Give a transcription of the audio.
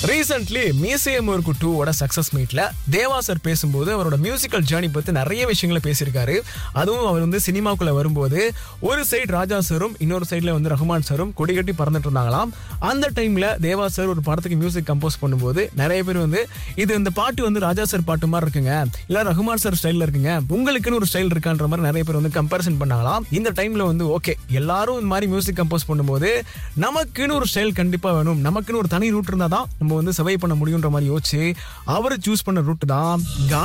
recently museum work டூவோட success மீட்ல Deva sir பேசும்போது அவரோட மியூசிக்கல் ஜேர்னி பத்தி நிறைய விஷயங்களை பேசியிருக்காரு அதுவும் அவர் வந்து சினிமாக்குள்ள வரும்போது ஒரு சைடு ராஜா சாரும் இன்னொரு சைடுல வந்து ரஹ்மான் சாரும் கொடி கட்டி பறந்துட்டு இருந்தாங்களாம் அந்த டைம்ல தேவா சார் ஒரு படத்துக்கு மியூசிக் கம்போஸ் பண்ணும்போது நிறைய பேர் வந்து இது இந்த பாட்டு வந்து ராஜா சார் பாட்டு மாதிரி இருக்குங்க இல்ல ரஹ்மான் சார் ஸ்டைல்ல இருக்குங்க உங்களுக்குன்னு ஒரு ஸ்டைல் இருக்கான்ற மாதிரி நிறைய பேர் வந்து கம்பேரிசன் பண்ணாங்களாம் இந்த டைம்ல வந்து ஓகே எல்லாரும் இந்த மாதிரி மியூசிக் கம்போஸ் பண்ணும்போது நமக்குன்னு ஒரு ஸ்டைல் கண்டிப்பா வேணும் நமக்குன்னு ஒரு தனி ரூட் இருந்தா தான் நம்ம வந்து சர்வை பண்ண முடியுன்ற மாதிரி யோசிச்சு அவர் சூஸ் பண்ண ரூட் தான்